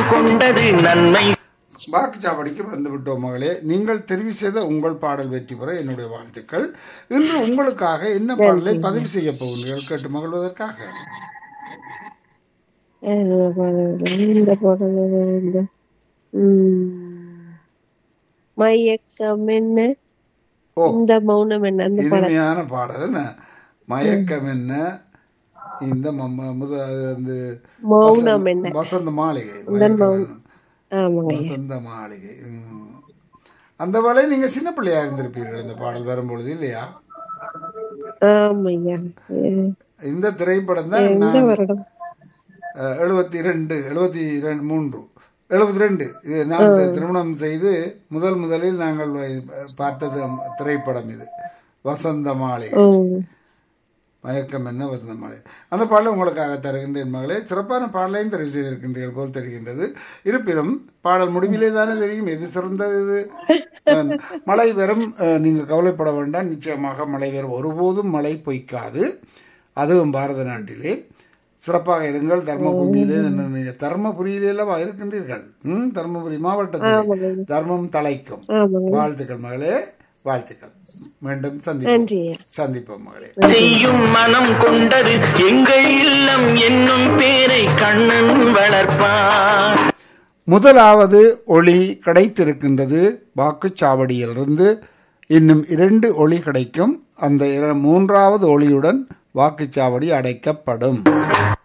கொண்டது நன்மை வாக்குச்சாவடிக்கு வந்து விட்டோம் மகளே நீங்கள் தெரிவு செய்த உங்கள் பாடல் வெற்றி பெற என்னுடைய வாழ்த்துக்கள் இன்று உங்களுக்காக என்ன பாடலை பதிவு செய்ய போகிறீர்கள் கேட்டு மகிழ்வதற்காக இந்த பாடல் இந்த பாடல் இந்த உம், மயக்கம் என்ன ஓ இந்த மௌனம் என்ன அந்த பாடல் இனிமையான பாடல் என்ன மயக்கம் என்ன இந்த மம்ம- முத அது வந்து மௌனம் என்ன வசந்த மாளிகை மயக்கம் என்ன? ஆமாங்க வசந்த மாளிகை ம். அந்த வேளை நீங்க சின்ன பிள்ளையா இருந்திருப்பீர்கள் இந்த பாடல் வரும்பொழுது இல்லையா ஆமாய்யா அஹ், இந்த திரைப்படம் தான் எந்த நான் வருடம் எழுபத்தி ரெண்டு எழுபத்தி ரெண்டு மூன்று எழுபத்தி ரெண்டு இது நான் தி- திருமணம் செய்து முதல் முதலில் நாங்கள் வ- பார்த்தது திரைப்படம் இது வசந்த மாளிகை ஓ மயக்கம் என்ன வசந்த மாளிகை அந்த பாடலை உங்களுக்காக தருகின்றேன் மகளே சிறப்பான பாடலையும் தெரிவு செய்திருக்கின்றீர்கள் போல் தெரிகின்றது இருப்பினும் பாடல் முடிவிலே தானே தெரியும் எது சிறந்தது இது அஹ், மழை வரும் அஹ், நீங்கள் கவலைப்பட வேண்டாம் நிச்சயமாக மழை வரும் ஒருபோதும் மழை பொய்க்காது அதுவும் பாரத நாட்டிலே சிறப்பாக இருங்கள் தர்மபுரியிலே நீங்கள் தர்மபுரியிலேவா இருக்கின்றீர்கள் ம் தர்மபுரி மாவட்டத்தில் தர்மம் தலைக்கும் ஆமாங்க வாழ்த்துக்கள் மகளே வாழ்த்துக்கள் மீண்டும் சந்திப்போம் நன்றியா சந்திப்போம் மகளே செய்யும் மனம் கொண்டது எங்கள் இல்லம் என்னும் பேரை கண்ணன் வளர்ப்பான் முதலாவது ஒளி கிடைத்திருக்கின்றது வாக்குச்சாவடியிலிருந்து இன்னும் இரண்டு ஒளி கிடைக்கும் அந்த இர- மூன்றாவது ஒளியுடன் வாக்குச்சாவடி அடைக்கப்படும்